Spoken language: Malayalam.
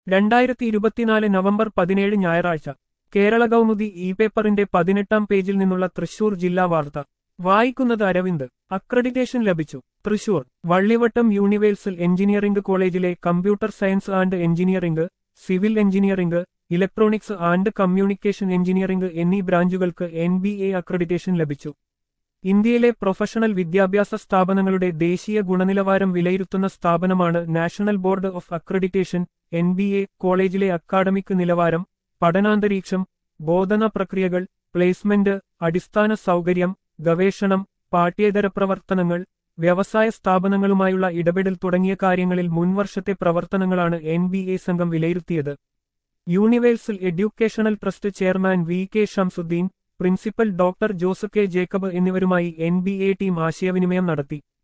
രണ്ടായിരത്തി ഇരുപത്തിനാല് നവംബർ പതിനേഴ് ഞായറാഴ്ച കേരള കൗമുദി ഇ പേപ്പറിന്റെ പതിനെട്ടാം പേജിൽ നിന്നുള്ള തൃശൂർ ജില്ലാ വാർത്ത വായിക്കുന്നത് അരവിന്ദ് അക്രഡിറ്റേഷൻ ലഭിച്ചു തൃശൂർ വള്ളിവട്ടം യൂണിവേഴ്സൽ എഞ്ചിനീയറിംഗ് കോളേജിലെ computer science and engineering civil engineering electronics and communication engineering എന്നീ ബ്രാഞ്ചുകൾക്ക് എൻ ബി എ അക്രഡിറ്റേഷൻ ലഭിച്ചു ഇന്ത്യയിലെ പ്രൊഫഷണൽ വിദ്യാഭ്യാസ സ്ഥാപനങ്ങളുടെ ദേശീയ ഗുണനിലവാരം വിലയിരുത്തുന്ന സ്ഥാപനമാണ് national board of accreditation N B A കോളേജിലെ അക്കാഡമിക് നിലവാരം പഠനാന്തരീക്ഷം ബോധന പ്രക്രിയകൾ പ്ലേസ്മെന്റ് അടിസ്ഥാന സൗകര്യം ഗവേഷണം പാഠ്യേതര പ്രവർത്തനങ്ങൾ വ്യവസായ സ്ഥാപനങ്ങളുമായുള്ള ഇടപെടൽ തുടങ്ങിയ കാര്യങ്ങളിൽ മുൻവർഷത്തെ പ്രവർത്തനങ്ങളാണ് എൻ ബി എ സംഘം വിലയിരുത്തിയത് universal educational trust chairman V K Shamsuddin principal doctor Jose K Jacob എന്നിവരുമായി എൻ ബി എ ടീം ആശയവിനിമയം നടത്തി